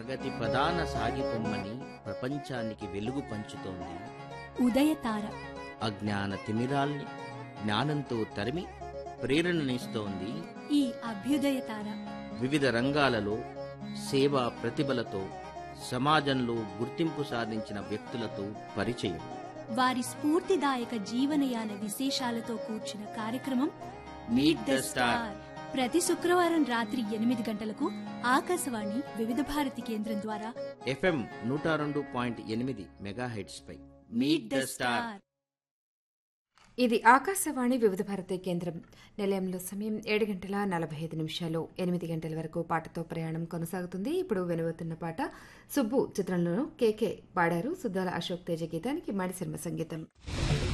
ప్రగతి ప్రధాన సాగిపొమ్మని ప్రపంచానికి వెలుగు పంచుతోంది ఉదయతార అజ్ఞాన తిమిరాల్ని జ్ఞానంతో తరిమి ప్రేరణనిస్తోంది ఈ అభ్యుదయతార వివిధ రంగాలలో సేవా ప్రతిభలతో సమాజంలో గుర్తింపు సాధించిన వ్యక్తులతో పరిచయం వారి స్ఫూర్తిదాయక జీవనయాన విశేషాలతో కూర్చిన కార్యక్రమం మీట్ ద స్టార్ ప్రతి శుక్రవారం రాత్రి ఎనిమిది గంటలకు ఆకాశవాణి వివిధ భారతి కేంద్రం ద్వారా ఎఫ్ఎం నూట రెండు పాయింట్ ఎనిమిది మెగాహెడ్స్ పై మీట్ ద స్టార్ ఇది ఆకాశవాణి వివిధ భారతి కేంద్రం నిలయంలో సమయం ఏడు గంటల నలభై ఐదు నిమిషాలు ఎనిమిది గంటల వరకు పాటతో ప్రయాణం కొనసాగుతుంది ఇప్పుడు వినబోతున్న పాట సుబ్బు చిత్రంలో కేకే పాడారు సుద్దాల అశోక్ తేజ గీతానికి మణిశర్మ సంగీతం